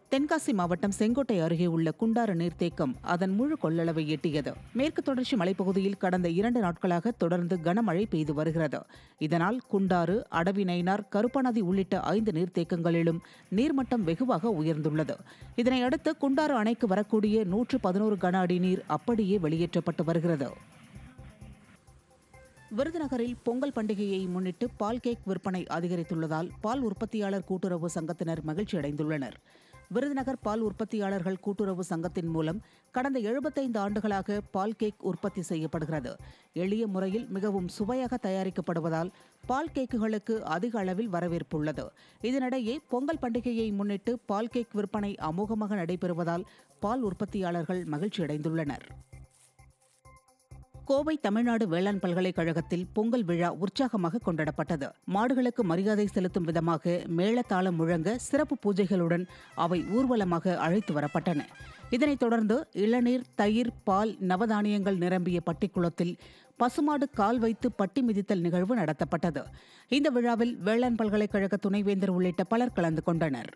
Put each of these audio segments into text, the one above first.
தென்காசி மாவட்டம் செங்கோட்டை அருகே உள்ள குண்டாறு நீர்த்தேக்கம் அதன் முழு கொள்ளளவை எட்டியது மேற்கு தொடர்ச்சி மலைப்பகுதியில் கடந்த இரண்டு நாட்களாக தொடர்ந்து கனமழை பெய்து வருகிறது இதனால் குண்டாறு அடவிநைனார் கருப்பநதி உள்ளிட்ட ஐந்து நீர்த்தேக்கங்களிலும் நீர்மட்டம் வெகுவாக உயர்ந்துள்ளது இதனையடுத்து குண்டாறு அணைக்கு வரக்கூடிய நூற்று பதினோரு கன அடி நீர் அப்படியே வெளியேற்றப்பட்டு வருகிறது விருதுநகரில் பொங்கல் பண்டிகையை முன்னிட்டு பால் கேக் விற்பனை அதிகரித்துள்ளதால் பால் உற்பத்தியாளர் கூட்டுறவு சங்கத்தினர் மகிழ்ச்சி அடைந்துள்ளனர் விருதுநகர் பால் உற்பத்தியாளர்கள் கூட்டுறவு சங்கத்தின் மூலம் கடந்த எழுபத்தைந்து ஆண்டுகளாக பால் கேக் உற்பத்தி செய்யப்படுகிறது எளிய முறையில் மிகவும் சுவையாக தயாரிக்கப்படுவதால் பால் கேக்குகளுக்கு அதிக அளவில் வரவேற்புள்ளது இதனிடையே பொங்கல் பண்டிகையை முன்னிட்டு பால் கேக் விற்பனை அமோகமாக நடைபெறுவதால் பால் உற்பத்தியாளர்கள் மகிழ்ச்சியடைந்துள்ளனர் கோவை தமிழ்நாடு வேளாண் பல்கலைக்கழகத்தில் பொங்கல் விழா உற்சாகமாக கொண்டாடப்பட்டது மாடுகளுக்கு மரியாதை செலுத்தும் விதமாக மேளதாளம் முழங்க சிறப்பு பூஜைகளுடன் அவை ஊர்வலமாக அழைத்து வரப்பட்டன இதனைத் தொடர்ந்து இளநீர் தயிர் பால் நவதானியங்கள் நிரம்பிய பட்டிக்குளத்தில் பசுமாடு கால் வைத்து பட்டி மிதித்தல் நிகழ்வு நடத்தப்பட்டது இந்த விழாவில் வேளாண் பல்கலைக்கழக துணைவேந்தர் உள்ளிட்ட பலர் கலந்து கொண்டனர்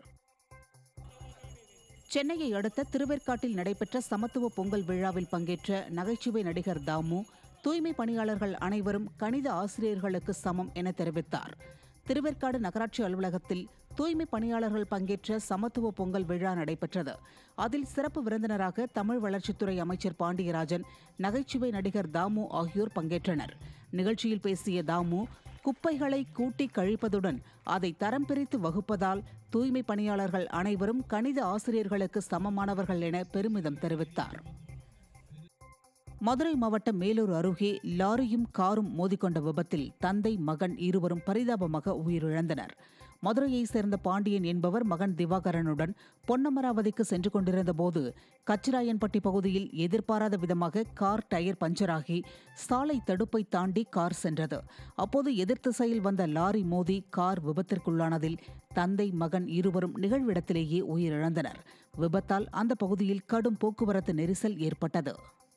சென்னையை அடுத்த திருவேற்காட்டில் நடைபெற்ற சமத்துவ பொங்கல் விழாவில் பங்கேற்ற நகைச்சுவை நடிகர் தாமு தூய்மை பணியாளர்கள் அனைவரும் கணித ஆசிரியர்களுக்கு சமம் என தெரிவித்தார் திருவேற்காடு நகராட்சி அலுவலகத்தில் தூய்மை பணியாளர்கள் பங்கேற்ற சமத்துவ பொங்கல் விழா நடைபெற்றது அதில் சிறப்பு விருந்தினராக தமிழ் வளர்ச்சித்துறை அமைச்சர் பாண்டியராஜன் நகைச்சுவை நடிகர் தாமு ஆகியோர் பங்கேற்றனர் நிகழ்ச்சியில் பேசிய தாமு குப்பைகளை கூட்டி கழிப்பதுடன் அதை தரம் பிரித்து வகுப்பதால் தூய்மை பணியாளர்கள் அனைவரும் கணித ஆசிரியர்களுக்கு சமமானவர்கள் என பெருமிதம் தெரிவித்தார் மதுரை மாவட்டம் மேலூர் அருகே லாரியும் காரும் மோதிக்கொண்ட விபத்தில் தந்தை மகன் இருவரும் பரிதாபமாக உயிரிழந்தனர் மதுரையைச் சேர்ந்த பாண்டியன் என்பவர் மகன் திவாகரனுடன் பொன்னமராவதிக்கு சென்று கொண்டிருந்த போது கச்சிராயன்பட்டி பகுதியில் எதிர்பாராத விதமாக கார் டயர் பஞ்சராகி சாலை தடுப்பை தாண்டி கார் சென்றது அப்போது எதிர் திசையில் வந்த லாரி மோதி கார் விபத்திற்குள்ளானதில் தந்தை மகன் இருவரும் நிகழ்விடத்திலேயே உயிரிழந்தனர் விபத்தால் அந்த பகுதியில் கடும் போக்குவரத்து நெரிசல் ஏற்பட்டது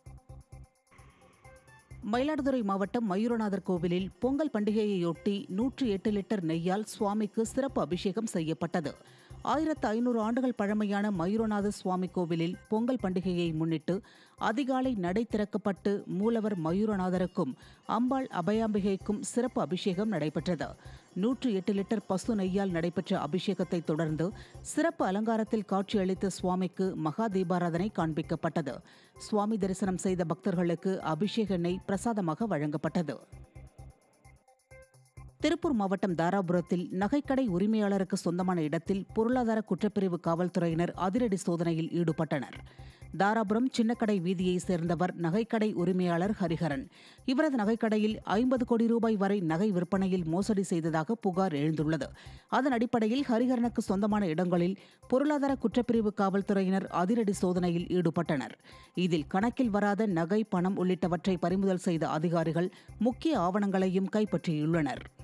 மயிலாடுதுறை மாவட்டம் மயூரநாதர் கோவிலில் பொங்கல் பண்டிகையையொட்டி நூற்றி எட்டு லிட்டர் நெய்யால் சுவாமிக்கு சிறப்பு அபிஷேகம் செய்யப்பட்டது ஆயிரத்து ஐநூறு ஆண்டுகள் பழமையான மயூரநாத சுவாமி கோவிலில் பொங்கல் பண்டிகையை முன்னிட்டு அதிகாலை நடை திறக்கப்பட்டு மூலவர் மயூரநாதருக்கும் அம்பாள் அபயாம்பிகைக்கும் சிறப்பு அபிஷேகம் நடைபெற்றது நூற்று எட்டு லிட்டர் பசு நெய்யால் நடைபெற்ற அபிஷேகத்தை தொடர்ந்து சிறப்பு அலங்காரத்தில் காட்சியளித்த சுவாமிக்கு மகா தீபாராதனை காண்பிக்கப்பட்டது சுவாமி தரிசனம் செய்த பக்தர்களுக்கு அபிஷேக நெய் பிரசாதமாக வழங்கப்பட்டது திருப்பூர் மாவட்டம் தாராபுரத்தில் நகைக்கடை உரிமையாளருக்கு சொந்தமான இடத்தில் பொருளாதார குற்றப்பிரிவு காவல்துறையினர் அதிரடி சோதனையில் ஈடுபட்டனர் தாராபுரம் சின்னக்கடை வீதியைச் சேர்ந்தவர் நகைக்கடை உரிமையாளர் ஹரிஹரன் இவரது நகைக்கடையில் ஐம்பது கோடி ரூபாய் வரை நகை விற்பனையில் மோசடி செய்ததாக புகார் எழுந்துள்ளது அதன் அடிப்படையில் ஹரிஹரனுக்கு சொந்தமான இடங்களில் பொருளாதார குற்றப்பிரிவு காவல்துறையினர் அதிரடி சோதனையில் ஈடுபட்டனர் இதில் கணக்கில் வராத நகை பணம் உள்ளிட்டவற்றை பறிமுதல் செய்த அதிகாரிகள் முக்கிய ஆவணங்களையும் கைப்பற்றியுள்ளனர்